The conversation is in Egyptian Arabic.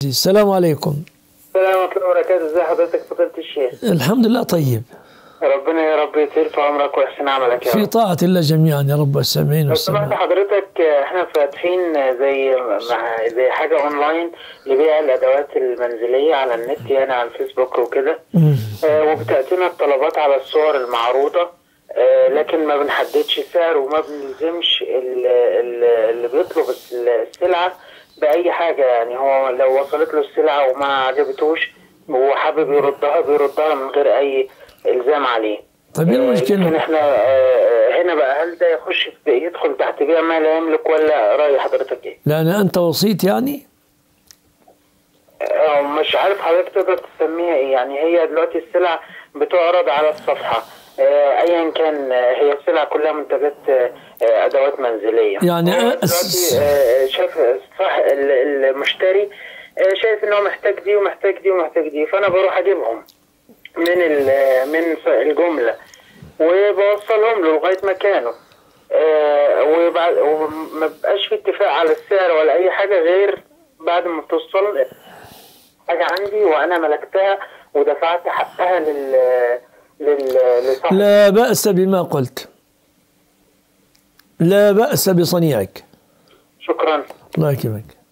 السلام عليكم السلام ورحمة الله وبركاته ازي حضرتك فضيلة الشيخ الحمد لله طيب ربنا يا رب يطيل في عمرك ويحسن عملك يا في رب طاعة الله جميعا يا رب السامعين لو سمحت والسامعين حضرتك احنا فاتحين زي مع- زي حاجة اونلاين لبيع الادوات المنزلية على النت يعني على الفيسبوك وكده مم. آه، وبتأتينا الطلبات على الصور المعروضة آه، لكن ما بنحددش سعر وما بنلزمش ال- ال- اللي بيطلب السلعة بأي حاجة يعني هو لو وصلت له السلعة وما عجبتوش وهو حابب يردها بيردها من غير أي إلزام عليه طيب ايه لكن المشكلة؟ احنا آه، هنا بقى هل ده يخش في يدخل تحت بيع ما لا يملك ولا رأي حضرتك ايه؟ لأن أنت وسيط يعني آه، مش عارف حضرتك تقدر تسميها ايه يعني هي دلوقتي السلع بتعرض على الصفحة آه، ايا كان آه، هي السلع كلها منتجات آه، آه، ادوات منزلية يعني هو آه، دلوقتي آه، شاف صح ال- المشتري آه، شايف ان هو محتاج دي ومحتاج دي ومحتاج دي فانا بروح اجيبهم من ال- من الجملة وبوصلهم له لغاية مكانه آه، وبعد وما بقاش في اتفاق على السعر ولا اي حاجة غير بعد ما توصل حاجة عندي وأنا ملكتها ودفعت حقها لل لل لصاحب لا بأس بما قلت لا بأس بصنيعك شكرا الله يكرمك